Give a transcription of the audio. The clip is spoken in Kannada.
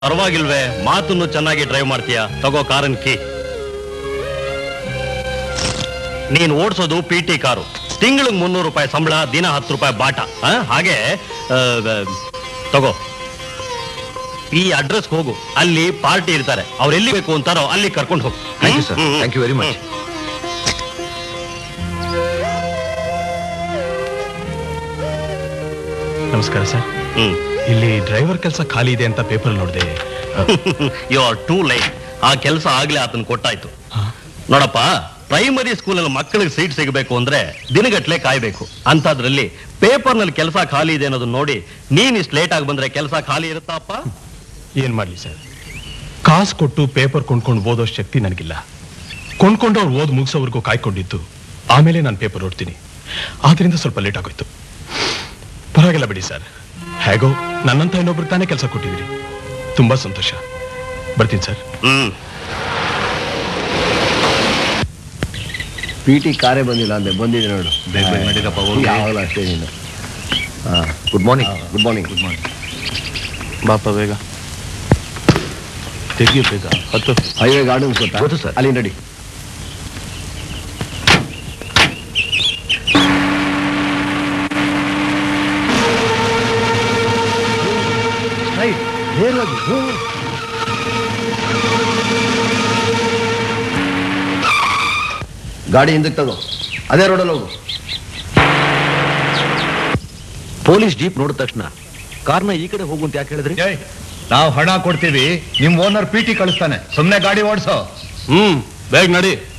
ಪರವಾಗಿಲ್ವೇ ಮಾತನ್ನು ಚೆನ್ನಾಗಿ ಡ್ರೈವ್ ಮಾಡ್ತೀಯ ತಗೋ ಕಾರನ್ ಕೀ ನೀನ್ ಓಡಿಸೋದು ಪಿ ಟಿ ಕಾರು ತಿಂಗಳಿಗೆ ಮುನ್ನೂರು ರೂಪಾಯಿ ಸಂಬಳ ದಿನ ಹತ್ತು ರೂಪಾಯಿ ಬಾಟ ಆ? ಹಾಗೆ ಆ, ಬ- ತಗೋ ಈ ಅಡ್ರೆಸ್ ಹೋಗು ಅಲ್ಲಿ ಪಾರ್ಟಿ ಇರ್ತಾರೆ ಅವ್ರು ಎಲ್ಲಿ ಬೇಕು ಅಂತಾರೋ ಅಲ್ಲಿ ಕರ್ಕೊಂಡು ಹೋಗು thank you sir thank you very much ನಮಸ್ಕಾರ ಸರ್ ಹ್ಮ್ ಇಲ್ಲಿ ಡ್ರೈವರ್ ಕೆಲಸ ಖಾಲಿ ಇದೆ ಅಂತ ಪೇಪರ್ ನೋಡಿದೆ ಯು ಆರ್ ಟೂ ಲೈಟ್ ಆ ಕೆಲಸ ಆಗ್ಲೇ ಆತನ ಕೊಟ್ಟಾಯ್ತು ನೋಡಪ್ಪ ಪ್ರೈಮರಿ ಸ್ಕೂಲಲ್ಲಿ ಮಕ್ಕಳಿಗೆ ಸೀಟ್ ಸಿಗಬೇಕು ಅಂದ್ರೆ ದಿನಗಟ್ಲೆ ಕಾಯ್ಬೇಕು ಅಂತದ್ರಲ್ಲಿ ಪೇಪರ್ನಲ್ಲಿ ಕೆಲಸ ಖಾಲಿ ಇದೆ ಅನ್ನೋದನ್ನ ನೋಡಿ ನೀನ್ ಇಷ್ಟು ಲೇಟ್ ಆಗಿ ಬಂದ್ರೆ ಕೆಲಸ ಖಾಲಿ ಇರುತ್ತಪ್ಪ ಏನ್ ಮಾಡ್ಲಿ ಸರ್ ಕಾಸು ಕೊಟ್ಟು ಪೇಪರ್ ಕೊಂಡ್ಕೊಂಡು ಓದೋ ಶಕ್ತಿ ನನಗಿಲ್ಲ ಕೊಂಡ್ಕೊಂಡು ಅವ್ರು ಓದ್ ಮುಗಿಸೋವರೆಗೂ ಕಾಯ್ಕೊಂಡಿದ್ದು ಆಮೇಲೆ ನಾನು ಪೇಪರ್ ಓದ್ತೀನಿ ಆದ್ರಿಂದ ಸ್ವಲ್ಪ ಲೇಟ್ ಆಗೋಯ್ತು ಪರವಾಗಿಲ್ಲ ಬಿಡಿ ಸರ್ ಹೇಗೋ ನನ್ನಂತ ಇನ್ನೊಬ್ರು ತಾನೇ ಕೆಲಸ ಕೊಟ್ಟಿದ್ದೀರಿ ತುಂಬಾ ಸಂತೋಷ ಬರ್ತೀನಿ ಸರ್ ಹ್ಮ್ ಪಿ ಟಿ ಕಾರೇ ಬಂದಿಲ್ಲ ಅಂದೆ ಬಂದಿದೆ ನೋಡು ಬೇಗ ಬೇಗ ನಡೀರಪ್ಪ, ಹೋಗಿ. ಯಾವಾಗಲೂ ಅಷ್ಟೇ ನೀನು good morning good morning good morning ಬಾಪ ಬೇಗ ತೆಗಿಯ ಬೇಗ ಹತ್ತು ಹೈವೇ ಗಾರ್ಡನ್ಸ್ ಗೊತ್ತಾ ಗೊತ್ತು ಸರ್. ಅಲ್ಲಿ ನಡಿ ಸ್ಟ್ರೈಟ್ ನೇರವಾಗಿ ಹ್ಞೂ ಗಾಡಿ ಹಿಂದಕ್ಕೆ ತಗೋ ಅದೇ ರೋಡಲ್ಲಿ ಹೋಗು ಪೊಲೀಸ್ ಜೀಪ್ ನೋಡಿದ ತಕ್ಷಣ ಕಾರ್ನ ಈ ಕಡೆ ಹೋಗು ಅಂತ ಯಾಕೆ ಹೇಳಿದ್ರಿ ನಾವು ಹಣ ಕೊಡ್ತೀವಿ ನಿಮ್ ಓನರ್ ಪಿ ಟಿ ಕಳಿಸ್ತಾನೆ ಸುಮ್ನೆ ಗಾಡಿ ಓಡಿಸೋ ಹ್ಮ್ ಬೇಗ ನಡಿ